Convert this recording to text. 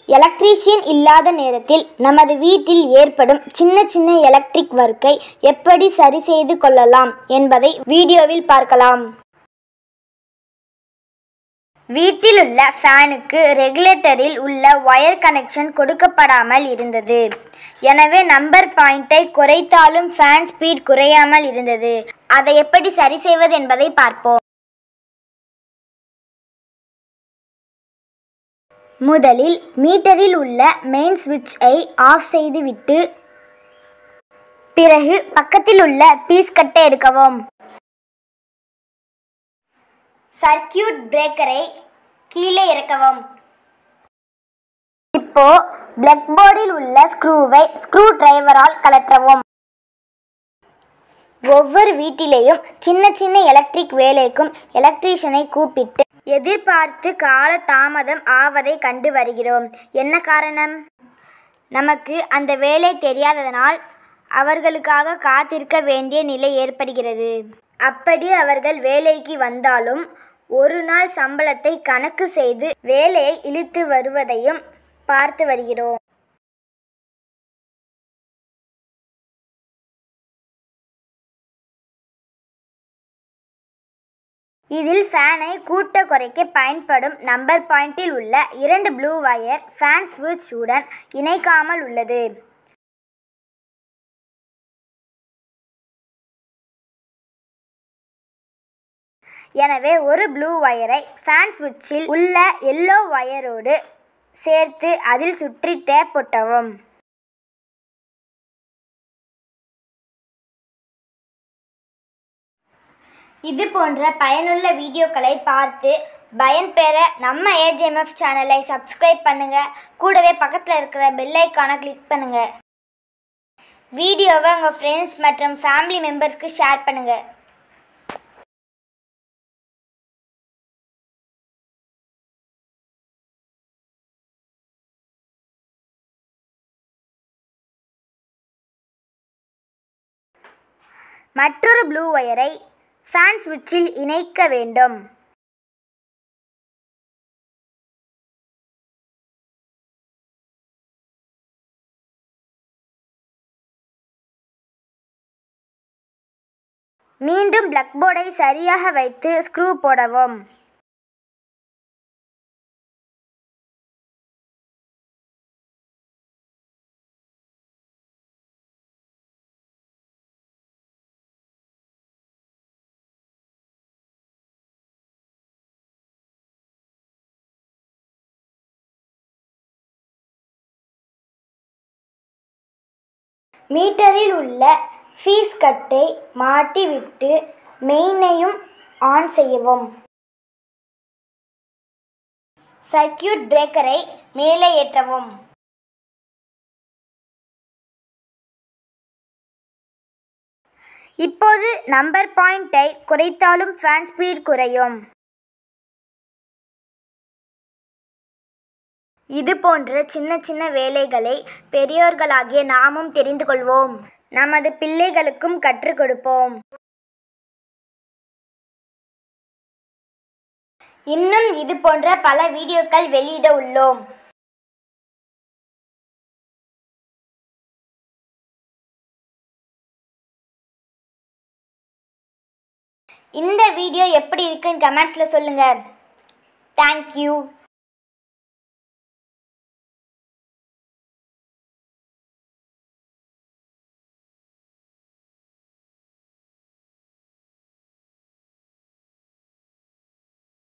electrician இல்லாத நேரத்தில் நமது வீட்டில் ஏற்படும் சின்ன சின்ன எலக்ட்ரிக் ஒர்க்கை எப்படி சரி செய்து கொள்ளலாம் என்பதை வீடியோவில் பார்க்கலாம் வீட்டில் உள்ள ஃபேனுக்கு ரெகுலேட்டரில் உள்ள ஒயர் கனெக்ஷன் கொடுக்கப்படாமல் இருந்தது எனவே நம்பர் பாயிண்டை குறைத்தாலும் ஃபேன் ஸ்பீட் குறையாமல் இருந்தது அதை எப்படி சரி செய்வது என்பதை பார்ப்போம் முதலில் மீட்டரில் உள்ள மெயின் சுவிட்சை ஆஃப் செய்துவிட்டு பிறகு பக்கத்தில் உள்ள பீஸ் கட்டை எடுக்கவும் சர்க்கியூட் பிரேக்கரை கீழே இறக்கவும் இப்போ பிளக் போர்டில் உள்ள ஸ்க்ரூவை ஸ்க்ரூ டிரைவரால் கலற்றவும் ஒவ்வொரு வீட்டிலேயும் சின்ன சின்ன எலக்ட்ரிக் வேலைக்கும் எலக்ட்ரீஷியனை கூப்பிட்டு எதிர்பார்த்து கால தாமதம் ஆவதை கண்டு வருகிறோம் என்ன காரணம் நமக்கு அந்த வேலை தெரியாததனால் அவர்களுக்காக காத்திருக்க வேண்டிய நிலை ஏற்படுகிறது அப்படி அவர்கள் வேலைக்கு வந்தாலும் ஒரு நாள் சம்பளத்தை கணக்கு செய்து வேலையை இழுத்து வருவதையும் பார்த்து வருகிறோம் இதில் ஃபேனை கூட்ட குறைக்க பயன்படும் நம்பர் பாயிண்டில் உள்ள இரண்டு ப்ளூ வயர் ஃபேன் ஸ்விட்ச் உடன் இணைக்காமல் உள்ளது எனவே ஒரு ப்ளூ வயரை ஃபேன் சுவிட்சில் உள்ள எல்லோ வயரோடு சேர்த்து அதில் சுற்றி டேப் ஒட்டவும் இது போன்ற பயனுள்ள வீடியோக்களை பார்த்து பயன்பெற நம்ம ஏஜிஎம்எஃப் சேனலை சப்ஸ்கிரைப் பண்ணுங்க கூடவே பக்கத்தில் இருக்கிற பெல் ஐக்கானை கிளிக் பண்ணுங்க வீடியோவை உங்கள் ஃப்ரெண்ட்ஸ் மற்றும் ஃபேமிலி மெம்பர்ஸ்க்கு ஷேர் பண்ணுங்கள் மற்றொரு ப்ளூ வயரை ஃபேன் சுவிட்சில் இணைக்க வேண்டும் மீண்டும் பிளக் போர்டை சரியாக வைத்து ஸ்க்ரூ போடவும் மீட்டரில் உள்ள ஃபீஸ் கட்டை மாட்டிவிட்டு மெயினையும் ஆன் செய்யவும் சர்க்கியூட் பிரேக்கரை மேலே ஏற்றவும் இப்போது நம்பர் பாயிண்டை குறைத்தாலும் ஃபேன் ஸ்பீட் குறையும் இது போன்ற சின்ன சின்ன வேலைகளை பெரியோர்களாகிய நாமும் தெரிந்து கொள்வோம் நமது பிள்ளைகளுக்கும் கற்றுக் கொடுப்போம் இன்னும் இது போன்ற பல வீடியோக்கள் வெளியிட உள்ளோம் இந்த வீடியோ எப்படி இருக்குன்னு கமெண்ட்ஸில் சொல்லுங்கள் தேங்க்யூ